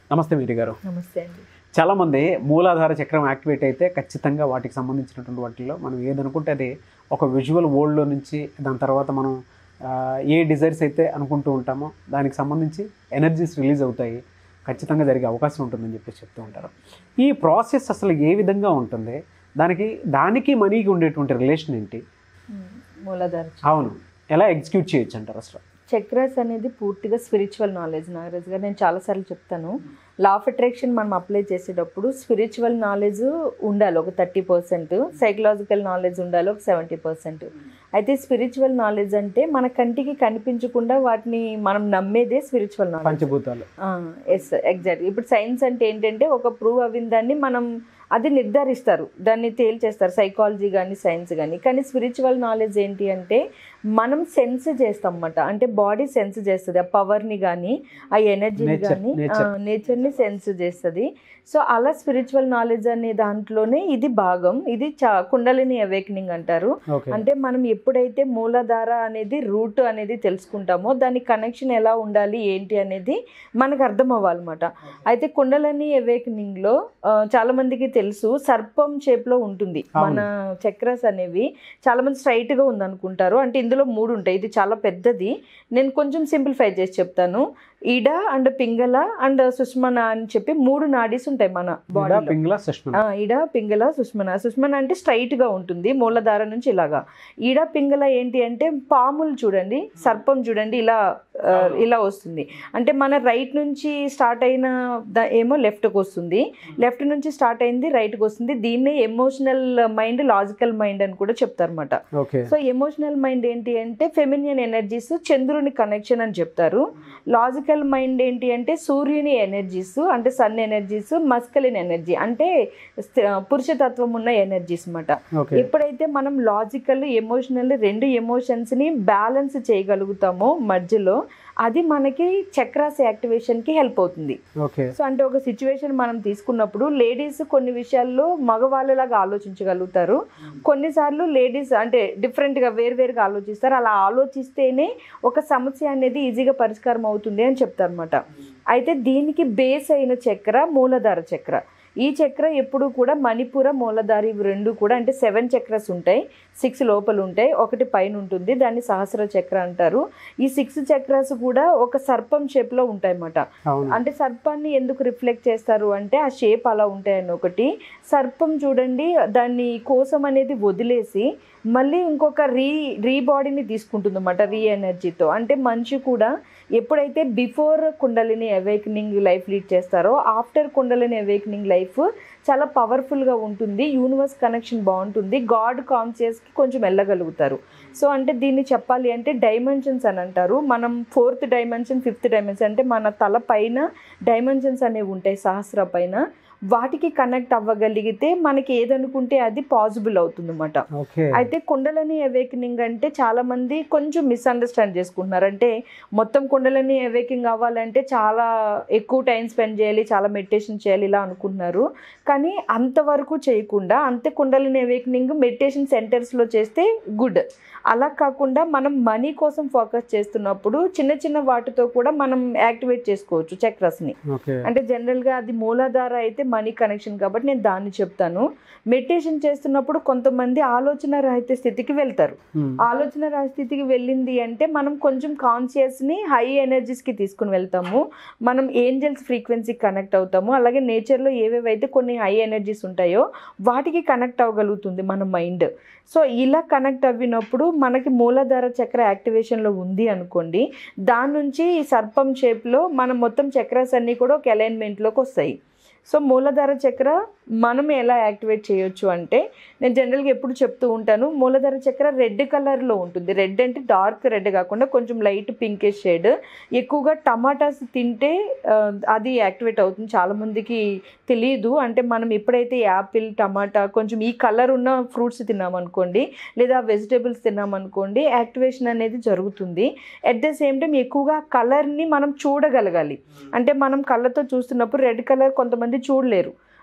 నమస్తే మీరి గారు నమస్తే అండి చాలామంది మూలాధార చక్రం యాక్టివేట్ అయితే ఖచ్చితంగా వాటికి సంబంధించినటువంటి వాటిల్లో మనం ఏదనుకుంటే అది ఒక విజువల్ వరల్డ్లో నుంచి దాని తర్వాత మనం ఆ, ఏ డిజైర్స్ అయితే అనుకుంటూ ఉంటామో దానికి సంబంధించి ఎనర్జీస్ రిలీజ్ అవుతాయి ఖచ్చితంగా జరిగే అవకాశం ఉంటుందని చెప్పేసి చెప్తూ ఉంటారు ఈ ప్రాసెస్ అసలు ఏ విధంగా ఉంటుంది దానికి దానికి మనీకి ఉండేటువంటి రిలేషన్ ఏంటి ఉమ్, మూలాధార అవును ఎలా ఎగ్జిక్యూట్ చేయొచ్చు అంటారు అసలు చక్రాస్ అనేది పూర్తిగా స్పిరిచువల్ నాలెడ్జ్ నాగరాజ్ గారు నేను చాలాసార్లు చెప్తాను లా ఆఫ్ అట్రాక్షన్ మనం అప్లై చేసేటప్పుడు స్పిరిచువల్ నాలెడ్జ్ ఉండాలి ఒక థర్టీ పర్సెంట్ సైకలాజికల్ నాలెడ్జ్ ఉండాలి ఒక సెవెంటీ పర్సెంట్ అయితే స్పిరిచువల్ నాలెడ్జ్ అంటే మన కంటికి కనిపించకుండా వాటిని మనం నమ్మేదే స్పిరిచువల్ నాలెడ్జ్ పంచభూతాలు ఎస్ ఎగ్జాక్ట్ ఇప్పుడు సైన్స్ అంటే ఏంటంటే ఒక ప్రూవ్ అవిన దాన్ని మనం అది నిర్ధారిస్తారు దాన్ని తేల్చేస్తారు సైకాలజీ కానీ సైన్స్ కానీ కానీ స్పిరిచువల్ నాలెడ్జ్ ఏంటి అంటే మనం సెన్స్ చేస్తాం అన్నమాట అంటే బాడీ సెన్స్ చేస్తుంది ఆ పవర్ని కానీ ఆ ఎనర్జీని Nature, కానీ nature. నేచర్ని సెన్స్ చేస్తుంది సో అలా స్పిరిచువల్ నాలెడ్జ్ అనే దాంట్లోనే ఇది భాగం ఇది చా కుండలిని అవేకనింగ్ అంటారు ఓకే అంటే మనం ఎప్పుడైతే మూలాధార అనేది రూట్ అనేది తెలుసుకుంటామో దాని కనెక్షన్ ఎలా ఉండాలి ఏంటి అనేది మనకు అర్థం అవ్వాలన్నమాట అయితే కుండలని అవేకనింగ్లో చాలా మందికి తెలుసు సర్పం షేప్లో ఉంటుంది మన చక్రస్ అనేవి చాలా మంది straight గా ఉంది అనుకుంటారు అంటే ఇందులో మూడు ఉంటాయి ఇది చాలా పెద్దది నేను కొంచెం సింప్లిఫై చేసి చెప్తాను ఇడ అండ్ పింగళ అండ్ సుష్మన అని చెప్పి మూడు నాడీస్ ఉంటాయి మన బాడీలో పింగ్ల సుష్మన ఆ, ఈడ పింగళ సుష్మన సుష్మన అంటే straight గా ఉంటుంది మూలధార నుంచి ఇలాగా ఈడ పింగళ ఏంటి అంటే పాములు చూడండి సర్పం చూడండి ఇలా ఆ, ఇలా వస్తుంది అంటే మన రైట్ నుంచి స్టార్ట్ అయిన ద- ఏమో లెఫ్ట్కి వస్తుంది లెఫ్ట్ నుంచి స్టార్ట్ అయింది రైట్కి వస్తుంది దీన్నే ఎమోషనల్ మైండ్ లాజికల్ మైండ్ అని కూడా చెప్తారన్నమాట ఓకే సో ఎమోషనల్ మైండ్ ఏంటి అంటే ఫెమినియన్ ఎనర్జీస్ చంద్రుని కనెక్షన్ అని చెప్తారు లాజికల్ మైండ్ ఏంటి అంటే సూర్యుని ఎనర్జీస్ అంటే సన్ ఎనర్జీస్ మస్కలిన్ ఎనర్జీ అంటే స్థ- పురుషతత్వం ఉన్న ఎనర్జీస్ అన్నమాట ఓకే ఎప్పుడైతే మనం లాజికల్ ఎమోషనల్ రెండు ఎమోషన్స్ని బ్యాలెన్స్ చేయగలుగుతామో మధ్యలో అది మనకి చక్రాస్ యాక్టివేషన్కి హెల్ప్ అవుతుంది ఓకే సో అంటే ఒక సిచ్యువేషన్ మనం తీసుకున్నప్పుడు లేడీస్ కొన్ని విషయాల్లో మగవాళ్ళలాగా ఆలోచించగలుగుతారు కొన్నిసార్లు లేడీస్ అంటే డిఫరెంట్గా వేరువేరుగా ఆలోచిస్తారు అలా ఆలోచిస్తేనే ఒక సమస్య అనేది ఈజీగా పరిష్కారం అవుతుంది అని చెప్తారనమాట అయితే దీనికి బేస్ అయిన చక్ర మూలధార చక్ర ఈ చక్ర ఎప్పుడు కూడా మణిపుర మూలధారి ఇవి రెండు కూడా అంటే సెవెన్ చక్రస్ ఉంటాయి సిక్స్ లోపల ఉంటాయి ఒకటి పైన ఉంటుంది దాన్ని సహస్ర చక్ర అంటారు ఈ సిక్స్ చక్రాస్ కూడా ఒక సర్పం షేప్లో ఉంటాయి అన్నమాట అవును అంటే సర్పాన్ని ఎందుకు రిఫ్లెక్ట్ చేస్తారు అంటే ఆ షేప్ అలా ఉంటాయని ఒకటి సర్పం చూడండి దాన్ని కోసం అనేది వదిలేసి మళ్ళీ ఇంకొక రీ రీ బాడీని తీసుకుంటుంది అన్నమాట రీ ఎనర్జీతో అంటే మనిషి కూడా ఎప్పుడైతే before kundalini awakening life lead చేస్తారో ఆఫ్టర్ కుండలిని అవేకనింగ్ లైఫ్ చాలా పవర్ఫుల్గా ఉంటుంది యూనివర్స్ కనెక్షన్ బాగుంటుంది గాడ్ కాన్షియస్కి కొంచెం వెళ్ళగలుగుతారు సో అంటే దీన్ని చెప్పాలి అంటే డైమెన్షన్స్ అని అంటారు మనం ఫోర్త్ డైమెన్షన్ ఫిఫ్త్ డైమెన్షన్ అంటే మన తల పైన డైమెన్షన్స్ అనేవి ఉంటాయి సహస్ర పైన వాటికి కనెక్ట్ అవ్వగలిగితే మనకి ఏదనుకుంటే అది పాసిబుల్ అవుతుంది అన్నమాట ఓకే అయితే కుండలని అవేకనింగ్ అంటే చాలా మంది కొంచెం మిస్అండర్స్టాండ్ చేసుకుంటున్నారు అంటే మొత్తం కుండలని అవేకింగ్ అవ్వాలంటే చాలా ఎక్కువ టైం స్పెండ్ చేయాలి చాలా మెడిటేషన్ చేయాలి ఇలా అనుకుంటున్నారు కానీ అంతవరకు చేయకుండా అంతే కుండలని అవేకనింగ్ మెడిటేషన్ సెంటర్స్లో చేస్తే గుడ్ అలా కాకుండా మనం మనీ కోసం ఫోకస్ చేస్తున్నప్పుడు చిన్న చిన్న వాటితో కూడా మనం యాక్టివేట్ చేసుకోవచ్చు చక్రస్ని ఓకే అంటే జనరల్గా అది మూలాధార అయితే మనీ కనెక్షన్ కాబట్టి నేను దాన్ని చెప్తాను మెడిటేషన్ చేస్తున్నప్పుడు కొంతమంది ఆలోచన రహిత స్థితికి వెళ్తారు మ్మ్. ఆలోచన రహిత స్థితికి వెళ్ళింది అంటే మనం కొంచెం కాన్షియస్ని హై ఎనర్జీస్కి తీసుకుని వెళ్తాము మనం ఏంజల్స్ ఫ్రీక్వెన్సీకి కనెక్ట్ అవుతాము అలాగే నేచర్లో ఏవేవైతే కొన్ని హై ఎనర్జీస్ ఉంటాయో వాటికి కనెక్ట్ అవ్వగలుగుతుంది మన మైండ్ సో ఇలా కనెక్ట్ అవ్వినప్పుడు మనకి మూలాధార చక్ర యాక్టివేషన్లో ఉంది అనుకోండి దాని నుంచి ఈ సర్పం షేప్లో మనం మొత్తం చక్రాస్ అన్నీ కూడా ఒక అలైన్మెంట్లోకి వస్తాయి సో మూలాధార చక్ర మనం ఎలా యాక్టివేట్ చేయొచ్చు అంటే నేను జనరల్గా ఎప్పుడు చెప్తూ ఉంటాను మూలాధార చక్ర రెడ్ కలర్లో ఉంటుంది రెడ్ అంటే డార్క్ రెడ్ కాకుండా కొంచెం లైట్ పింకిష్ షేడ్ ఎక్కువగా టమాటాస్ తింటే ఆ, అది యాక్టివేట్ అవుతుంది చాలామందికి తెలియదు అంటే మనం ఎప్పుడైతే యాపిల్ టమాటా కొంచెం ఈ కలర్ ఉన్న ఫ్రూట్స్ తిన్నామనుకోండి లేదా వెజిటేబుల్స్ తిన్నామనుకోండి యాక్టివేషన్ అనేది జరుగుతుంది అట్ ద సేమ్ టైం ఎక్కువగా కలర్ని మనం చూడగలగాలి అంటే మనం కళ్ళతో చూస్తున్నప్పుడు రెడ్ కలర్ కొంతమంది చూడలేరు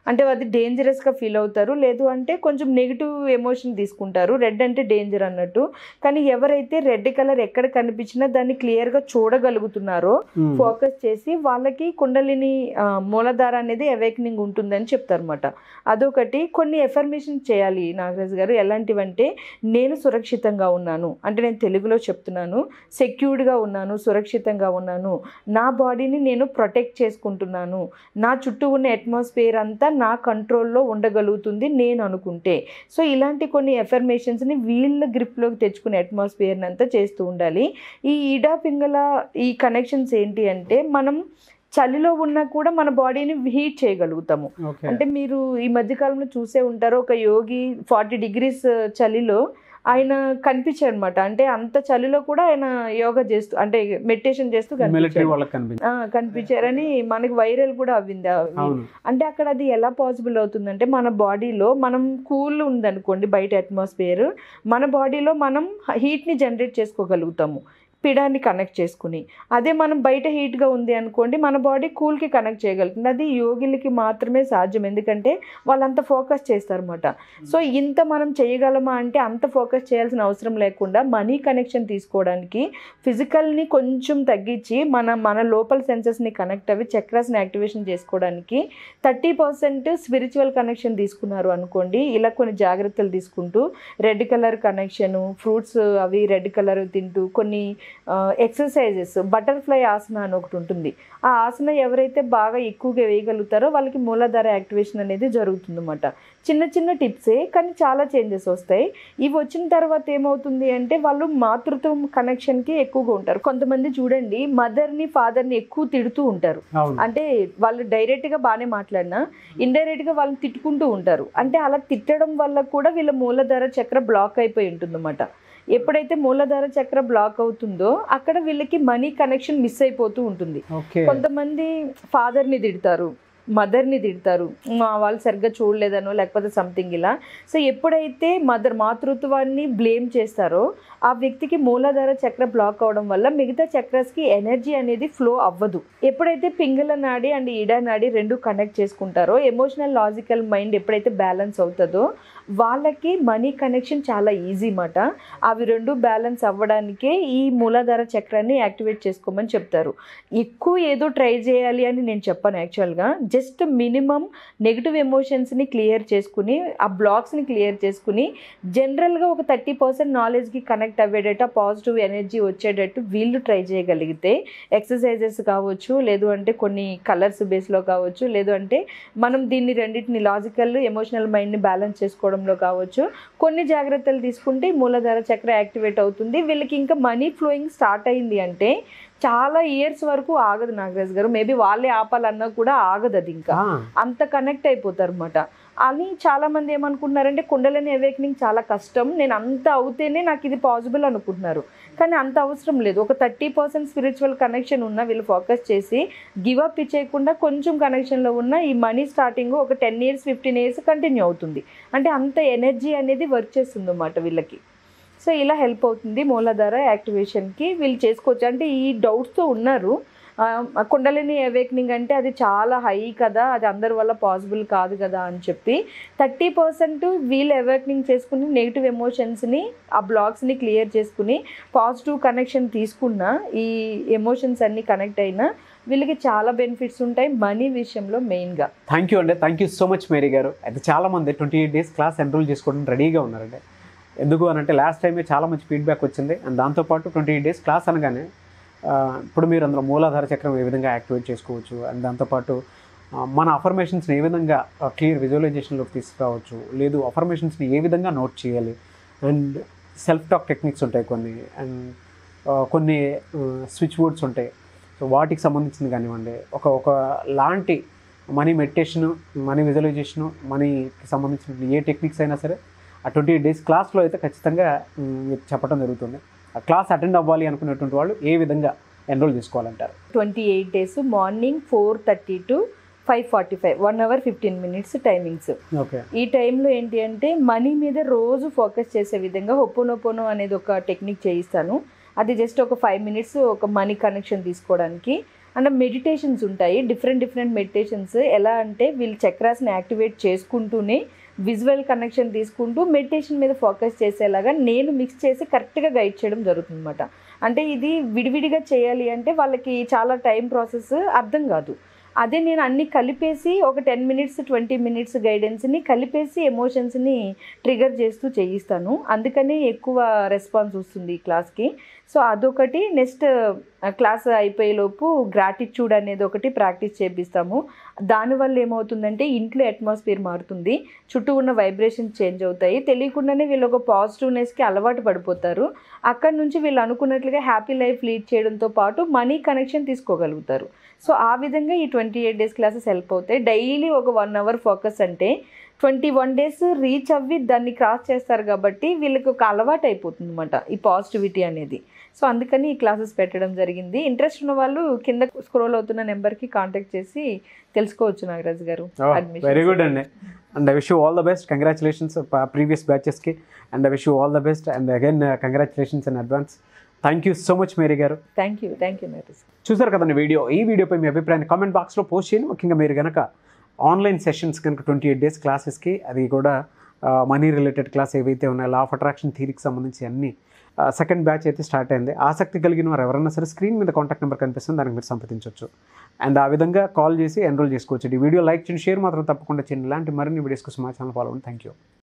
అంటే అది డేంజరస్గా ఫీల్ అవుతారు లేదు అంటే కొంచెం నెగిటివ్ ఎమోషన్ తీసుకుంటారు రెడ్ అంటే డేంజర్ అన్నట్టు కానీ ఎవరైతే రెడ్ కలర్ ఎక్కడ కనిపించినా దాన్ని క్లియర్గా చూడగలుగుతున్నారో మ్మ్. ఫోకస్ చేసి వాళ్ళకి కుండలిని ఆ, మూలాధార అనేది అవేకనింగ్ ఉంటుందని చెప్తారన్నమాట అదొకటి కొన్ని ఎఫర్మేషన్ చేయాలి నాగరాజ్ గారు ఎలాంటివంటే నేను సురక్షితంగా ఉన్నాను అంటే నేను తెలుగులో చెప్తున్నాను సెక్యూర్డ్గా ఉన్నాను సురక్షితంగా ఉన్నాను నా బాడీని నేను ప్రొటెక్ట్ చేసుకుంటున్నాను నా చుట్టూ ఉన్న అట్మాస్ఫియర్ అంతా నా కంట్రోల్లో ఉండగలుగుతుంది నేను అనుకుంటే సో ఇలాంటి కొన్ని ఎఫర్మేషన్స్ని వీళ్ళ గ్రిప్లోకి తెచ్చుకునే అట్మాస్ఫియర్ని అంతా చేస్తూ ఉండాలి ఈ ఈడా పింగళ ఈ కనెక్షన్స్ ఏంటి అంటే మనం చలిలో ఉన్నా కూడా మన బాడీని హీట్ చేయగలుగుతాము ఓకే అంటే మీరు ఈ మధ్యకాలంలో చూసే ఉంటారు ఒక యోగి ఫార్టీ డిగ్రీస్ చలిలో ఆయన కనిపించారు అనమాట అంటే అంత చలిలో కూడా ఆయన యోగా చేస్తూ అంటే మెడిటేషన్ చేస్తూ మిలిటరీ కనిపించారు వాళ్ళకి కనిపించింది ఆ, కనిపించారని మనకి వైరల్ కూడా అవ్వింది ఆ- అవును అంటే అక్కడ అది ఎలా పాసిబుల్ అవుతుందంటే మన బాడీలో మనం కూల్ ఉందనుకోండి బయట అట్మాస్ఫియర్ మన బాడీలో మనం హీట్ని జనరేట్ చేసుకోగలుగుతాము పిడాన్ని కనెక్ట్ చేసుకుని అదే మనం బయట హీట్గా ఉంది అనుకోండి మన బాడీ కూల్కి కనెక్ట్ చేయగలుగుతుంది అది యోగిలకి మాత్రమే సాధ్యం ఎందుకంటే వాళ్ళంత ఫోకస్ చేస్తారన్నమాట సో ఇంత మనం చేయగలమా అంటే అంత ఫోకస్ చేయాల్సిన అవసరం లేకుండా మనీ కనెక్షన్ తీసుకోవడానికి ఫిజికల్ని కొంచెం తగ్గించి మన మన లోపల సెన్సెస్ని కనెక్ట్ అవి చక్రాస్ని యాక్టివేషన్ చేసుకోవడానికి థర్టీ పర్సెంట్ స్పిరిచువల్ కనెక్షన్ తీసుకున్నారు అనుకోండి ఇలా కొన్ని జాగ్రత్తలు తీసుకుంటూ రెడ్ కలర్ కనెక్షను ఫ్రూట్స్ అవి రెడ్ కలర్ తింటూ కొన్ని ఎక్సర్సైజెస్ బటర్ఫ్లై ఆసన అని ఒకటి ఉంటుంది ఆ ఆసన ఎవరైతే బాగా ఎక్కువగా వేయగలుగుతారో వాళ్ళకి మూలాధార యాక్టివేషన్ అనేది జరుగుతుందన్నమాట చిన్న చిన్న టిప్సే కానీ చాలా చేంజెస్ వస్తాయి ఇవి వచ్చిన తర్వాత ఏమవుతుంది అంటే వాళ్ళు మాతృత్వం కనెక్షన్కి ఎక్కువగా ఉంటారు కొంతమంది చూడండి మదర్ని ఫాదర్ని ఎక్కువ తిడుతూ ఉంటారు అవును అంటే వాళ్ళు డైరెక్ట్గా బాగానే మాట్లాడినా ఇండైరెక్ట్గా వాళ్ళని తిట్టుకుంటూ ఉంటారు అంటే అలా తిట్టడం వల్ల కూడా వీళ్ళ మూలధార చక్ర బ్లాక్ అయిపోయి ఉంటుందన్నమాట ఎప్పుడైతే మూలధార చక్ర బ్లాక్ అవుతుందో అక్కడ వీళ్ళకి మనీ కనెక్షన్ మిస్ అయిపోతూ ఉంటుంది ఓకే కొంతమంది ఫాదర్ని తిడతారు మదర్ని తిడతారు మా వాళ్ళు సరిగ్గా చూడలేదనో లేకపోతే సంథింగ్ ఇలా సో ఎప్పుడైతే మదర్ మాతృత్వాన్ని బ్లేమ్ చేస్తారో ఆ వ్యక్తికి మూలాధార చక్ర బ్లాక్ అవడం వల్ల మిగతా చక్రస్కి ఎనర్జీ అనేది ఫ్లో అవ్వదు ఎప్పుడైతే పింగళ నాడి అండ్ ఈడా నాడి రెండు కనెక్ట్ చేసుకుంటారో ఎమోషనల్ లాజికల్ మైండ్ ఎప్పుడైతే బ్యాలెన్స్ అవుతుందో వాళ్ళకి మనీ కనెక్షన్ చాలా ఈజీ మాట అవి రెండు బ్యాలెన్స్ అవ్వడానికే ఈ మూలాధార చక్రాన్ని యాక్టివేట్ చేసుకోమని చెప్తారు ఎక్కువ ఏదో ట్రై చేయాలి అని నేను చెప్పాను యాక్చువల్గా జస్ట్ మినిమం నెగిటివ్ ఎమోషన్స్ని క్లియర్ చేసుకుని ఆ బ్లాక్స్ని క్లియర్ చేసుకుని జనరల్గా ఒక థర్టీ పర్సెంట్ నాలెడ్జ్కి కనెక్ట్ అయ్యేటట్టు పాజిటివ్ ఎనర్జీ వచ్చేటట్టు వీళ్ళు ట్రై చేయగలిగితే ఎక్సర్సైజెస్ కావచ్చు లేదు అంటే కొన్ని కలర్స్ బేస్లో కావచ్చు లేదు అంటే మనం దీన్ని రెండింటిని లాజికల్ ఎమోషనల్ మైండ్ని బ్యాలెన్స్ చేసుకోవడంలో కావచ్చు కొన్ని జాగ్రత్తలు తీసుకుంటే ఈ మూలాధార చక్ర యాక్టివేట్ అవుతుంది వీళ్ళకి ఇంకా మనీ ఫ్లోయింగ్ స్టార్ట్ అయింది అంటే చాలా ఇయర్స్ వరకు ఆగదు నాగరాజ్ గారు మేబీ వాళ్ళే ఆపాలన్నా కూడా ఆగదు అది ఇంకా ఆ, అంత కనెక్ట్ అయిపోతారు అనమాట అని చాలా మంది ఏమనుకుంటున్నారంటే కుండలని అవేకనింగ్ చాలా కష్టం నేను అంత అవుతేనే నాకు ఇది పాసిబుల్ అనుకుంటున్నారు కానీ అంత అవసరం లేదు ఒక థర్టీ పర్సెంట్ స్పిరిచువల్ కనెక్షన్ ఉన్న వీళ్ళు ఫోకస్ చేసి గివ్ అప్ ఇచ్చేయకుండా కొంచెం కనెక్షన్లో ఉన్న ఈ మనీ స్టార్టింగ్ ఒక ten years fifteen years continue అవుతుంది అంటే అంత ఎనర్జీ అనేది వర్క్ చేస్తుంది అన్నమాట వీళ్ళకి సో ఇలా హెల్ప్ అవుతుంది మూలాధార యాక్టివేషన్కి వీళ్ళు చేసుకోవచ్చు అంటే ఈ డౌట్స్తో ఉన్నారు ఆ, కుండలిని అవేకనింగ్ అంటే అది చాలా హై కదా అది అందరి వల్ల పాసిబుల్ కాదు కదా అని చెప్పి థర్టీ పర్సెంట్ వీళ్ళు అవేకనింగ్ చేసుకుని నెగిటివ్ ఎమోషన్స్ని ఆ బ్లాక్స్ని క్లియర్ చేసుకుని పాజిటివ్ కనెక్షన్ తీసుకున్న ఈ ఎమోషన్స్ అన్నీ కనెక్ట్ అయినా వీళ్ళకి చాలా బెనిఫిట్స్ ఉంటాయి మనీ విషయంలో మెయిన్గా థ్యాంక్ యూ అండి thank you so much Mary గారు అయితే చాలా మంది twenty eight days class enroll చేసుకోవడానికి రెడీగా ఉన్నారండి ఎందుకు అని అంటే లాస్ట్ టైమే చాలా మంచి ఫీడ్బ్యాక్ వచ్చింది అండ్ దాంతోపాటు ట్వంటీ ఎయిట్ డేస్ క్లాస్ అనగానే ఆ, ఇప్పుడు మీరు అందులో మూలాధార చక్రం ఏ విధంగా యాక్టివేట్ చేసుకోవచ్చు అండ్ దాంతోపాటు ఆ, మన అఫర్మేషన్స్ని ఏ విధంగా క్లియర్ విజువలైజేషన్లోకి తీసుకురావచ్చు లేదు అఫర్మేషన్స్ని ఏ విధంగా నోట్ చేయాలి అండ్ సెల్ఫ్ టాక్ టెక్నిక్స్ ఉంటాయి కొన్ని అండ్ కొన్ని స్విచ్ బోర్డ్స్ ఉంటాయి సో వాటికి సంబంధించింది కానివ్వండి ఒక ఒక లాంటి మనీ మెడిటేషను మనీ విజువలైజేషను మనీకి సంబంధించిన ఏ టెక్నిక్స్ అయినా సరే ఆ ట్వంటీ ఎయిట్ డేస్ క్లాస్లో అయితే ఖచ్చితంగా మ్, మీకు చెప్పడం జరుగుతుంది ఆ క్లాస్ అటెండ్ అవ్వాలి అనుకునేటువంటి వాళ్ళు ఏ విధంగా ఎన్రోల్ చేసుకోవాలంటారు twenty eight days morning four thirty to five forty five one hour fifteen minutes timings okay ఈ టైంలో ఏంటి అంటే మనీ మీద రోజు ఫోకస్ చేసే విధంగా హొప్పునొప్పును అనేది ఒక టెక్నిక్ చేయిస్తాను అది జస్ట్ ఒక ఫైవ్ మినిట్స్ ఒక మనీ కనెక్షన్ తీసుకోవడానికి అంటే మెడిటేషన్స్ ఉంటాయి డిఫరెంట్ డిఫరెంట్ మెడిటేషన్స్ ఎలా అంటే వీళ్ళు చక్రాస్ని యాక్టివేట్ చేసుకుంటూనే విజువల్ కనెక్షన్ తీసుకుంటూ మెడిటేషన్ మీద ఫోకస్ చేసేలాగా నేను మిక్స్ చేసి కరెక్ట్గా గైడ్ చేయడం జరుగుతుంది అనమాట అంటే ఇది విడివిడిగా చేయాలి అంటే వాళ్ళకి చాలా టైం ప్రాసెస్ అర్థం కాదు అదే నేను అన్ని కలిపేసి ఒక టెన్ మినిట్స్ ట్వంటీ మినిట్స్ గైడెన్స్ని కలిపేసి ఎమోషన్స్ని ట్రిగర్ చేస్తూ చేయిస్తాను అందుకని ఎక్కువ రెస్పాన్స్ వస్తుంది ఈ క్లాస్కి సో అదొకటి నెక్స్ట్ క్లాస్ అయిపోయేలోపు గ్రాటిట్యూడ్ అనేది ఒకటి ప్రాక్టీస్ చేపిస్తాము దానివల్ల ఏమవుతుందంటే ఇంట్లో అట్మాస్ఫియర్ మారుతుంది చుట్టూ ఉన్న వైబ్రేషన్స్ చేంజ్ అవుతాయి తెలియకుండానే వీళ్ళు ఒక పాజిటివ్నెస్కి అలవాటు పడిపోతారు అక్కడ నుంచి వీళ్ళు అనుకున్నట్లుగా హ్యాపీ లైఫ్ లీడ్ చేయడంతో పాటు మనీ కనెక్షన్ తీసుకోగలుగుతారు సో ఆ విధంగా ఈ twenty eight days classes help అవుతాయి డైలీ ఒక వన్ అవర్ ఫోకస్ అంటే ట్వంటీ వన్ డేస్ రీచ్ అవ్వి దాన్ని క్రాస్ చేస్తారు కాబట్టి వీళ్ళకి ఒక అలవాటు అయిపోతుంది అనమాట ఈ పాజిటివిటీ అనేది సో అందుకని ఈ క్లాసెస్ పెట్టడం జరిగింది ఇంట్రెస్ట్ ఉన్న వాళ్ళు కింద స్క్రోల్ అవుతున్న నెంబర్కి కాంటాక్ట్ చేసి తెలుసుకోవచ్చు నాగరాజ్ గారు admission. వెరీ గుడ్ అండి and I wish you all the best congratulations previous బ్యాచెస్కి and I wish you all the best and again congratulations in advance thank you so much Mary గారు thank you thank you Nagaraj చూసారు కదండి video ఈ వీడియోపై మీ అభిప్రాయాన్ని comment బాక్స్లో post చేయండి ముఖ్యంగా మీరు కనుక ఆన్లైన్ సెషన్స్ కనుక ట్వంటీ ఎయిట్ డేస్ క్లాసెస్కి అది కూడా మనీ రిలేటెడ్ క్లాస్ ఏవైతే ఉన్నాయో లా ఆఫ్ అట్రాక్షన్ థీరీకి సంబంధించి అన్ని సెకండ్ బ్యాచ్ అయితే స్టార్ట్ అయింది ఆసక్తి కలిగిన వారు ఎవరైనా సరే స్క్రీన్ మీద కాంటాక్ట్ నెంబర్ కనిపిస్తుంది దానికి మీరు సంప్రదించవచ్చు అండ్ ఆ విధంగా కాల్ చేసి ఎన్రోల్ చేసుకోవచ్చు ఈ వీడియో లైక్ చేయండి షేర్ మాత్రం తప్పకుండా చేయండి ఇలాంటి మరిన్ని వీడియోస్ కోసం మా ఛానల్ ఫాలో అవ్వండి థ్యాంక్ యూ